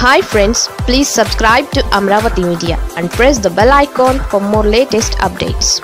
Hi friends please subscribe to Amaravati media and press the bell icon for more latest updates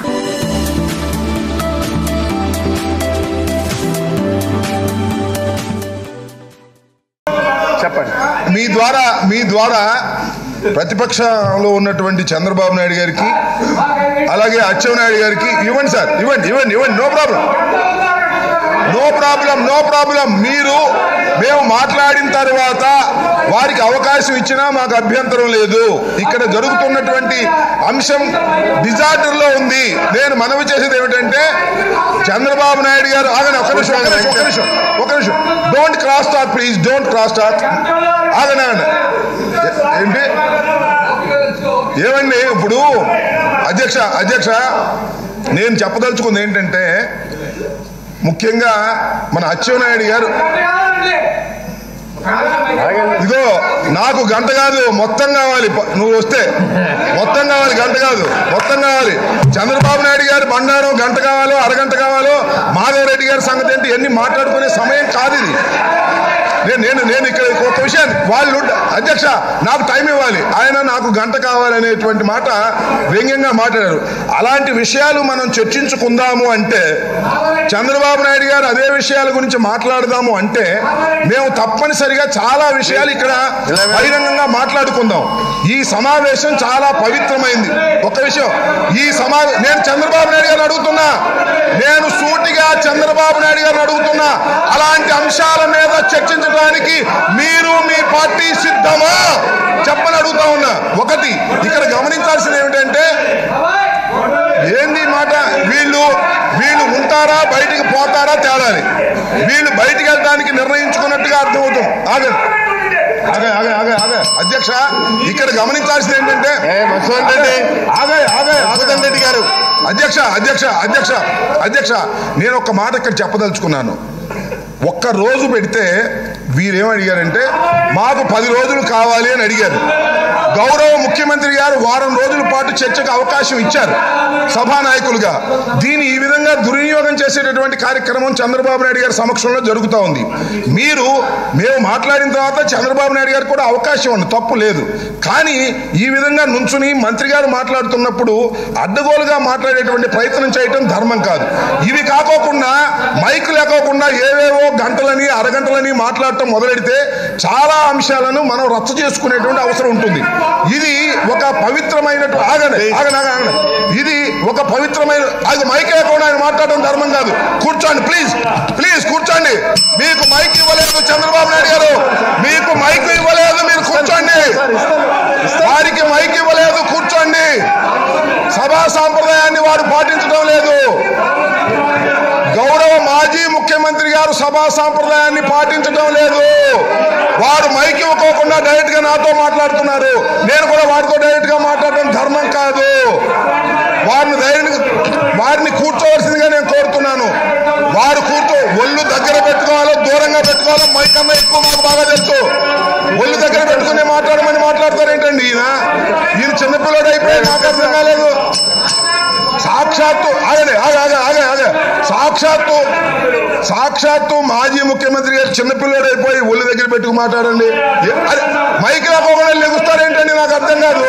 చెప్పండి మీ ద్వారా మీ ద్వారా ప్రతిపక్షంలో ఉన్నటువంటి చంద్రబాబు నాయుడు గారికి అలాగే అచ్చెన్నాయుడు గారికి ఇవ్వండి సార్ ఇవ్వండి ఇవ్వండి ఇవ్వండి no problem no problem no problem మీరు మేము మాట్లాడిన తర్వాత వారికి అవకాశం ఇచ్చినా మాకు అభ్యంతరం లేదు ఇక్కడ జరుగుతున్నటువంటి అంశం డిజార్డర్ లో ఉంది నేను మనవి చేసేది ఏమిటంటే చంద్రబాబు నాయుడు గారు ఆగండి ఒక నిమిషం ఒక నిమిషం ఒక నిమిషం ఒక నిమిషం don't cross talk please don't cross talk ఆగండి ఆగండి ఏ- ఏంటి ఏమండి ఇప్పుడు అధ్యక్ష అధ్యక్ష నేను చెప్పదలుచుకుంది ఏంటంటే ముఖ్యంగా మన అచ్చెన్నాయుడు గారు ఇదిగో నాకు గంట కాదు మొత్తం కావాలి ప- నువ్వు వస్తే మొత్తం కావాలి గంట కాదు మొత్తం కావాలి చంద్రబాబు నాయుడు గారి బండారం గంట కావాలో అరగంట కావాలో మాధవ్ రెడ్డి గారి సంగతి ఏంటి ఎన్ని మాట్లాడుకునే సమయం కాదు ఇది నేను నేను నేను ఇక్కడ ఒక విషయాన్ని వాళ్ళు అధ్యక్ష నాకు టైం ఇవ్వాలి ఆయన నాకు గంట కావాలనేటువంటి మాట వ్యంగ్యంగా మాట్లాడారు అలాంటి విషయాలు మనం చర్చించుకుందాము అంటే చంద్రబాబు నాయుడు గారు అదే విషయాల గురించి మాట్లాడదాము అంటే మేము తప్పనిసరిగా చాలా విషయాలు ఇక్కడ బహిరంగంగా మాట్లాడుకుందాం ఈ సమావేశం చాలా పవిత్రమైంది ఒక విషయం ఈ సమా నేను చంద్రబాబు నాయుడు గారిని అడుగుతున్నా నేను సూటిగా చంద్రబాబు నాయుడు గారిని అడుగుతున్నా అలాంటి అంశాల మీద చర్చించడానికి మీరు మీ పార్టీ సిద్ధమా చెప్పని అడుగుతా ఉన్నా ఒకటి ఇక్కడ గమనించాల్సింది ఏమిటంటే ఏంది ఈ మాట వీళ్ళు వీళ్ళు ఉంటారా బయటికి పోతారా తేడాలి వీళ్ళు బయటికి వెళ్ళడానికి నిర్ణయించుకున్నట్టుగా అర్థమవుతుంది ఆగండి ఆగే ఆగే ఆగే ఆగే అధ్యక్ష ఇక్కడ గమనించాల్సింది ఏంటంటే ఏ మధుసూదన్ రెడ్డి ఆగే ఆగే మధుసూదన్ రెడ్డి గారు అధ్యక్ష అధ్యక్ష అధ్యక్ష అధ్యక్ష నేను ఒక మాట ఇక్కడ చెప్పదలుచుకున్నాను ఒక్క రోజు పెడితే వీరేం అడిగారంటే మాకు పది రోజులు కావాలి అని అడిగారు గౌరవ ముఖ్యమంత్రి గారు వారం రోజుల పాటు చర్చకు అవకాశం ఇచ్చారు సభానాయకులుగా దీన్ని ఈ విధంగా దుర్వినియోగం చేసేటటువంటి కార్యక్రమం చంద్రబాబు నాయుడు గారి సమక్షంలో జరుగుతూ ఉంది మీరు మేము మాట్లాడిన తర్వాత చంద్రబాబు నాయుడు గారికి కూడా అవకాశం ఉంది తప్పు లేదు కానీ ఈ విధంగా నుంచుని మంత్రి గారు మాట్లాడుతున్నప్పుడు అడ్డగోలుగా మాట్లాడేటువంటి ప్రయత్నం చేయటం ధర్మం కాదు ఇవి కాకోకుండా మైక్ లేకోకుండా ఏవేవో గంటలని అరగంటలని మాట్లాడటం మొదలెడితే చాలా అంశాలను మనం రచ్చ చేసుకునేటువంటి అవసరం ఉంటుంది ఇది ఒక పవిత్రమైనటు ఆగండి ఆగండి ఆగండి ఆగండి. ఇది ఒక పవిత్రమైన అది మైక్ లేకుండా ఆయన మాట్లాడడం ధర్మం కాదు కూర్చోండి ప్లీజ్ ప్లీజ్ కూర్చోండి మీకు మైక్ ఇవ్వలేదు చంద్రబాబు నాయుడు గారు మీకు మైక్ ఇవ్వలేదు మీరు కూర్చోండి వారికి మైక్ ఇవ్వలేదు కూర్చోండి సభా సాంప్రదాయాన్ని వారు పాటించడం లేదు గౌరవ మాజీ ముఖ్యమంత్రి గారు సభా సాంప్రదాయాన్ని పాటించడం లేదు వారు మైక్ ఇవ్వకోకుండా డైరెక్ట్ గా నాతో మాట్లాడుతున్నారు నేను కూడా వారితో డైరెక్ట్ గా మాట్లాడడం ధర్మం కాదు వారిని ధైర్యం వారిని కూర్చోవలసిందిగా నేను కోరుతున్నాను వారు కూర్చో ఒళ్ళు దగ్గర పెట్టుకోవాలో దూరంగా పెట్టుకోవాలో మైక్ కన్నా ఎక్కువ మాకు బాగా తెలుసు ఒళ్ళు దగ్గర పెట్టుకుని మాట్లాడమని మాట్లాడతారేంటండి ఈయన ఈయన చిన్నపిల్లడు అయిపోయి నాకు అర్థం కాలేదు సాక్షాత్తు ఆగండి ఆగ ఆగ ఆగ ఆగ సాక్షాత్తు సాక్షాత్తు మాజీ ముఖ్యమంత్రి గారు చిన్నపిల్లడు అయిపోయి ఒళ్ళు దగ్గర పెట్టుకు మాట్లాడండి ఏ- అరే మైక్ లేకపోకుండా లెగుస్తారేంటండి నాకు అర్థం కాదు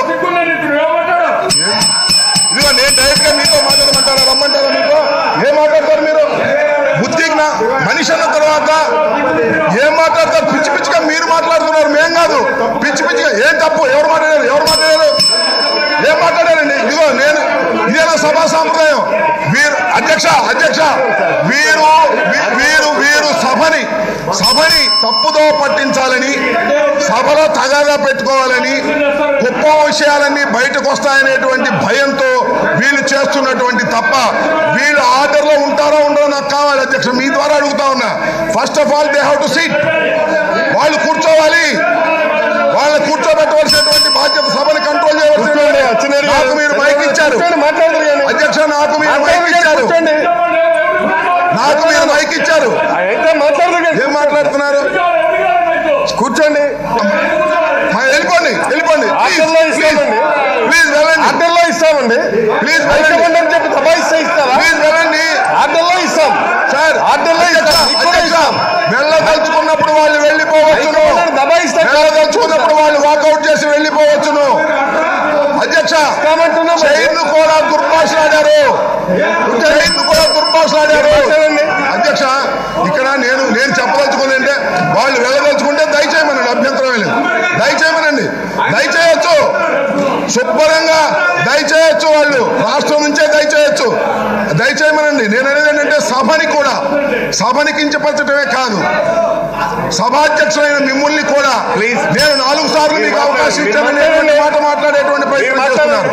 ఇదిగో నేను డైరెక్ట్ గా మీతో మాట్లాడమంటారా రమ్మంటారా మీతో ఏం మాట్లాడతారు మీరు బుద్ధిజ్ఞ మనిషి అన్న తర్వాత ఏం మాట్లాడతారు పిచ్చి పిచ్చిగా మీరు మాట్లాడుతున్నారు మేం కాదు పిచ్చి పిచ్చిగా ఏం తప్పు ఎవరు మాట్లాడారు ఎవరు మాట్లాడారు ఏం మాట్లాడారండి ఇదిగో నేను ఇదేనా సభా సాంప్రదాయం వీరు అధ్యక్ష అధ్యక్ష వీరు వీ- వీరు వీరు సభని సభని తప్పుదో పట్టించాలని సభలో తగాదా పెట్టుకోవాలని గొప్ప విషయాలన్నీ బయటకు వస్తాయనేటువంటి భయంతో వీళ్ళు చేస్తున్నటువంటి తప్ప వీళ్ళు ఆర్డర్లో ఉంటారో ఉండరో నాకు కావాలి అధ్యక్ష మీ ద్వారా అడుగుతా ఉన్నా first of all they have to sit వాళ్ళు కూర్చోవాలి వాళ్ళని కూర్చోబెట్టవలసినటువంటి బాధ్యత సభని కంట్రోల్ కూర్చోండి, చేయవలసి అచ్చెన్నాయుడు గారు. నాకు మీరు మైక్ ఇచ్చారు కూర్చోండి, మాట్లాడదురు కానీ. అధ్యక్ష నాకు మీరు మైక్ మాట్లాడదురు కానీ ఇచ్చారు కూర్చోండి. నాకు మీరు మైక్ ఇచ్చారు అయితే మాట్లాడదురు కానీ. ఏం మాట్లాడుతున్నారు కూర్చోండి మా- వెళ్ళిపోండి వెళ్ళిపోండి ఆర్డర్లో ఇస్తామండి. ప్లీజ్ వెళ్ళండి ఆర్డర్లో ఇస్తామండి ప్లీజ్ బయట వెళ్ళండి ఉండని చెప్పి దబాయిస్తే ఇస్తారా ప్లీజ్ వెళ్ళండి ఆర్డర్లో ఇస్తాం సార్ ఆర్డర్లో ఇస్తాం మీకు కూడా ఇస్తాం వెళ్ళదలుచుకున్నప్పుడు వాళ్ళు వెళ్ళిపోవచ్చును దబాయిస్తే వెళ్ళదలుచుకున్నప్పుడు వాళ్ళు చైన్ కూడా దుర్భాషలాడారు చైన్ కూడా దుర్భాషలాడారు అధ్యక్ష ఇక్కడ నేను నేను చెప్పదలుచుకుంటే వాళ్ళు వెళ్ళదలుచుకుంటే దయచేయమనండి అభ్యంతరం లేదు దయచేయమనండి దయచేయచ్చు శుభ్రంగా దయచేయచ్చు వాళ్ళు రాష్ట్రం నుంచే దయచేయచ్చు దయచేయమనండి నేను అనేది ఏంటంటే సభని కూడా సభని కించపరచడమే కాదు సభాధ్యక్షులైన మిమ్మల్ని కూడా Please. నేను నాలుగు సార్లు మీకు అవకాశం ఇచ్చాననేటువంటి మాట మాట్లాడేటువంటి ప్రయత్నం చేస్తున్నారు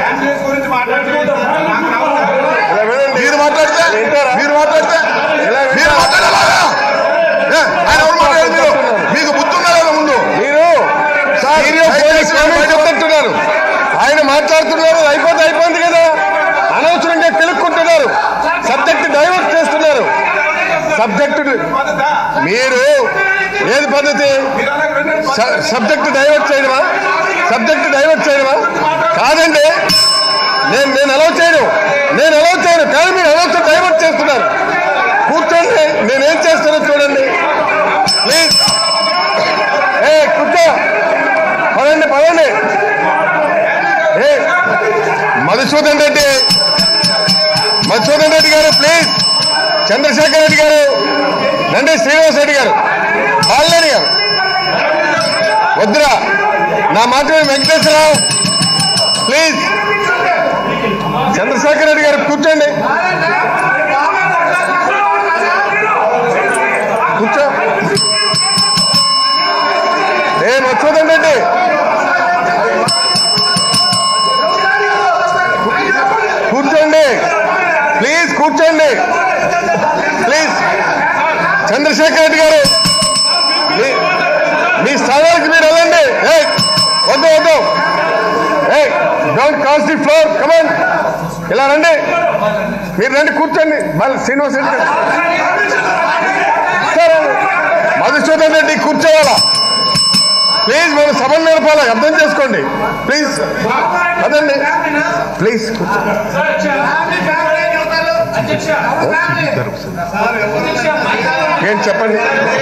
మీరు మాట్లాడితే మీరు మాట్లాడితే మీరు మాట్లాడాలా ఏ, ఆయన ఎవరు మాట్లాడారు మీరు మీకు బుద్ధి ఉందా లేదా ముందు మీరు సీరియస్ దయచేసి కామెంట్ చెప్తున్నారు ఆయన మాట్లాడుతున్నారు అయిపోతే అయిపోయింది కదా అనవసరంగా కెలుక్కుంటున్నారు సబ్జెక్ట్ డైవర్ట్ చేస్తున్నారు సబ్జెక్ట్ మీరు ఏది పద్ధతి స- సబ్జెక్ట్ డైవర్ట్ చేయడమా సబ్జెక్ట్ డైవర్ట్ చేయడమా కాదండి నేను నేను అలౌ చేయను నేను అలౌ చేయను కానీ మీరు అనవసరం డైవర్ట్ చేస్తున్నారు కూర్చోండి నేనేం చేస్తానో చూడండి ప్లీజ్ ఏ కూర్చో పదండి పదండి ఏ మధుసూదన్ రెడ్డి మధుసూదన్ రెడ్డి గారు ప్లీజ్ చంద్రశేఖర్ రెడ్డి గారు నండి శ్రీనివాస్ రెడ్డి గారు బాలరెడ్డి గారు వద్దురా నా మాట విని వెంకటేశ్వరరావు ప్లీజ్ చంద్రశేఖర్ రెడ్డి గారు కూర్చోండి కూర్చో ఏ మధుసూదన్ రెడ్డి కూర్చోండి ప్లీజ్ కూర్చోండి ప్లీజ్ చంద్రశేఖర్ రెడ్డి గారు మీ- మీ స్థానానికి మీరు వెళ్ళండి ఏయ్, వద్దు వద్దు ఏ don't cross the floor come on ఇలా రండి మీరు రండి కూర్చోండి మళ్ళీ శ్రీనివాస్ రెడ్డి గారు. సరే మధుసూదన్ రెడ్డి కూర్చోవాలా ప్లీజ్ మనం సభను నడపాలి అర్థం చేసుకోండి ప్లీజ్ అదండి ప్లీజ్ ఏం చెప్పండి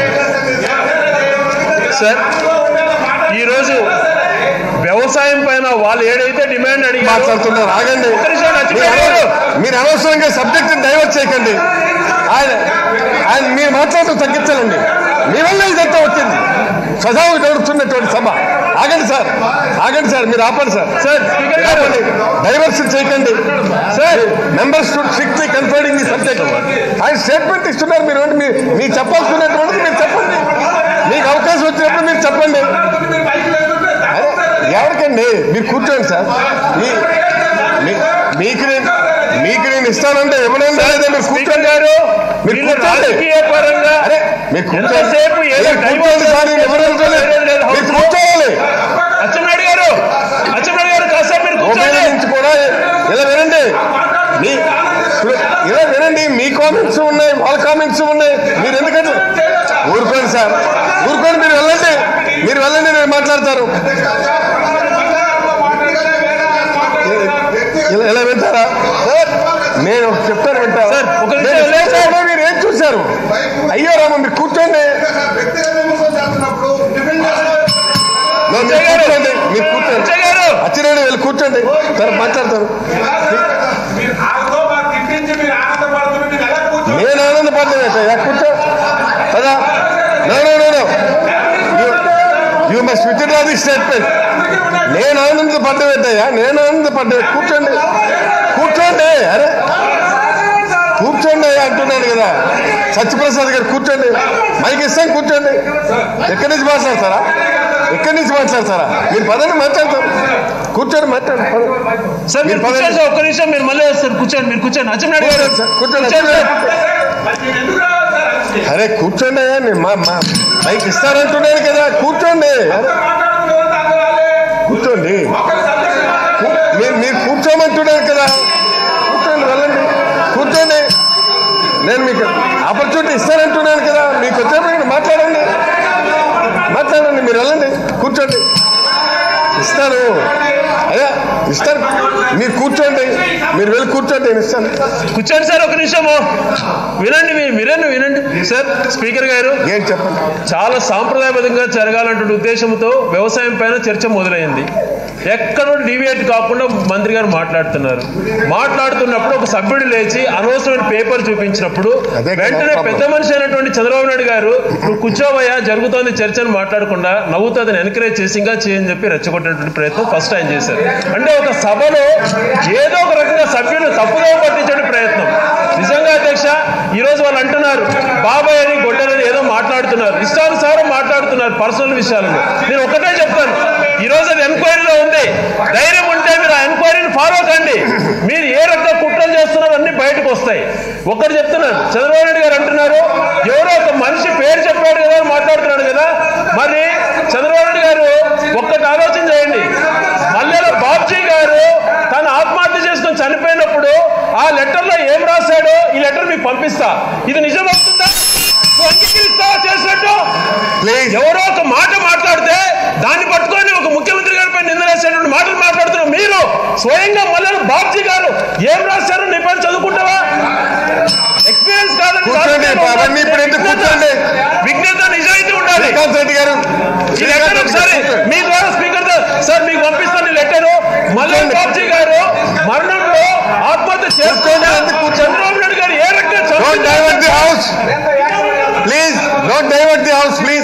సార్ ఈరోజు వ్యవసాయం పైన వాళ్ళు ఏదైతే డిమాండ్ అడిగారో మాట్లాడుతున్నారు ఆగండి ఒక్క నిమిషం మీరు నచ్చిపోయారు. అనవసరం- మీరు అనవసరంగా సబ్జెక్ట్ డైవర్ట్ చేయకండి ఆయన ఆయన మీరు మాట్లాడటం తగ్గించాలండి మీ వల్ల ఇదంతా వచ్చింది సజావు జరుగుతున్నటువంటి సభ ఆగండి సార్ ఆగండి సార్ మీరు ఆపండి సార్ సార్ స్పీకర్ గారు డైవర్షన్ చేయకండి sir members to strictly confining the subject ఆయన స్టేట్మెంట్ ఇస్తున్నారు మీరు మీ మీ చెప్పాల్సుకున్నటువంటిది మీరు చెప్పండి మీకు అవకాశం వచ్చినప్పుడు మీరు చెప్పండి అరే ఎవరికండి మీరు కూర్చోండి సార్ మీ- మీ- మీకు నేను మీకు నేను ఇస్తానంటే ఇవ్వనండి లేదా మీరు స్పీకర్ కూర్చోండి గారు మీరు వీళ్ళు కూర్చోండి రాజకీయ పరంగా అరే మీరు కూర్చోండి ఎంతసేపు ఏదో మీరు కూర్చోండి సార్ నేను ఇవ్వనంటే మీరు కూర్చోవాలి అచ్చెన్నాయుడు గారు అచ్చెన్నాయుడు గారు కాసేపు మీరు మొబైల్ కూర్చోండి నుంచి కూడా ఇలా వినండి మీ ఇప్పుడు ఇలా వినండి మీ కామెంట్స్ ఉన్నాయి వాళ్ళ కామెంట్స్ ఉన్నాయి మీరు ఎందుకంటే ఊరుకోండి సార్ ఊరుకోండి మీరు వెళ్ళండి మీరు వెళ్ళండి నేను మాట్లాడతారు ఇలా ఇలా వింటారా సార్ నేను చెప్తాను వింటారా సార్, ఒక నిమిషం నేను లేదు సార్. చూశాను, మీరు ఏం చూశారు అయ్యో రామ మీరు కూర్చోండి మీరు అచ్చయ్య గారు. కూర్చోండి మీరు కూర్చోండి అచ్చయ్య గారు అచ్చిరేడు వెళ్ళి కూర్చోండి సరే మాట్లాడతారు నేను ఆనందపడ్డా కూర్చో కదా no no no no you must withdraw the statement నేను ఆనందపడ్డవేంటయ్యా నేను ఆనందపడ్డా కూర్చోండి కూర్చోండి అరే కూర్చోండి అయ్యా అంటున్నాను కదా సత్యప్రసాద్ గారు కూర్చోండి మైక్ ఇస్తాం కూర్చోండి ఎక్కడి నుంచి మాట్లాడతారా ఎక్కడి నుంచి మాట్లాడతారా మీరు పదండి మాట్లాడతారు కూర్చోండి మాట్లాడండి పదండి. సార్ మీరు మీరు పదండి. కూర్చోండి సార్, ఒక్క నిమిషం మీరు మళ్ళీ వస్తారు కూర్చోండి మీరు కూర్చోండి అచ్చెన్నాయుడు గారు కూర్చోండి సార్, కూర్చోండి కూర్చోండి సార్. అరే కూర్చోండి అయ్యా నేను మా మా మైక్ ఇస్తారంటున్నాను కదా కూర్చోండి అరే, కూర్చోండి కూ- మీరు మీరు కూర్చోమంటున్నారు కదా కూర్చోండి వెళ్ళండి కూర్చోండి నేను మీకు ఆపర్చునిటీ ఇస్తానంటున్నాను కదా మీకు వచ్చేప్పుడు మాట్లాడండి మాట్లాడండి మీరు వెళ్ళండి కూర్చోండి ఇస్తాను అయ్యా ఇస్తాను మీరు కూర్చోండి మీరు వెళ్ళి కూర్చోండి నేను ఇస్తాను కూర్చోండి సార్ ఒక నిమిషము వినండి మీరు వినండి వినండి సార్ స్పీకర్ గారు ఏం చెప్పండి చాలా సాంప్రదాయబద్ధంగా జరగాలంటే ఉద్దేశంతో వ్యవసాయం పైన చర్చ మొదలైంది ఎక్కడ డివియేట్ కాకుండా మంత్రి గారు మాట్లాడుతున్నారు మాట్లాడుతున్నప్పుడు ఒక సభ్యుడు లేచి అనవసరమైన పేపర్ చూపించినప్పుడు అదే కదా వెంటనే problem. పెద్ద మనిషి అయినటువంటి చంద్రబాబు నాయుడు గారు నువ్వు కూర్చోవయ్యా జరుగుతోంది చర్చ అని మాట్లాడకుండా నవ్వుతూ అతను ఎంకరేజ్ చేసి ఇంకా చేయని చెప్పి రెచ్చగొట్టేటువంటి ప్రయత్నం ఫస్ట్ ఆయన చేశారు అంటే ఒక సభలో ఏదో ఒక రకంగా సభ్యులు తప్పుదో పట్టించే ప్రయత్నం నిజంగా అధ్యక్ష ఈ రోజు వాళ్ళు అంటున్నారు బాబాయ్ అని గొడ్డలని ఏదో మాట్లాడుతున్నారు ఇష్టానుసారం మాట్లాడుతున్నారు పర్సనల్ విషయాలను నేను ఒకటే చెప్తాను ఈ రోజు అది ఎంక్వైరీలో ఉంది ధైర్యం ఉంటే మీరు ఆ ఎంక్వైరీని ఫాలో కండి మీరు ఏ రకంగా కుట్రలు చేస్తున్నారో అన్ని బయటకు వస్తాయి ఒక్కటి చెప్తున్నాను చంద్రబాబు నాయుడు గారు అంటున్నారు ఎవరో ఒక మనిషి పేరు చెప్పాడు కదా అని మాట్లాడుతున్నాడు కదా మరి చంద్రబాబు నాయుడు గారు ఒక్కటి ఆలోచన చేయండి మల్లెల బాబ్జీ గారు తను ఆత్మహత్య చేసుకొని చనిపోయినప్పుడు ఆ లెటర్ లో ఏం రాశాడో ఈ లెటర్ మీకు పంపిస్తా ఇది నిజం అవుతుందా నువ్వు అంగీకరిస్తావా చేసినట్టు ప్లీజ్ ఎవరో ఒక మాట మాట్లాడితే దాన్ని పట్టుకొని ఒక ముఖ్యమంత్రి గారిపై నిందలేసేటువంటి మాటలు మాట్లాడుతున్నారు మీరు స్వయంగా మల్లెల బాబ్జీ గారు ఏం రాశారో నీ పని చదువుకుంటావా ఎక్స్పీరియన్స్ కాదండి కూర్చోండి, అవన్నీ ఇప్పుడు ఎందుకు కూర్చోండి? విజ్ఞత నిజాయితీ ఉండాలి శ్రీకాంత్ రెడ్డి గారు ఈ లెటర్ ఒకసారి మీ ద్వారా స్పీకర్ తో సార్ మీకు పంపిస్తాను ఈ లెటర్ మల్లెల కూర్చోండి. బాబ్జీ గారు మరణంలో ఆత్మహత్య చేసుకుంటే ఎందుకు కూర్చో- చంద్రబాబు నాయుడు గారు ఏ రకంగా don't divert the house please don't divert the house please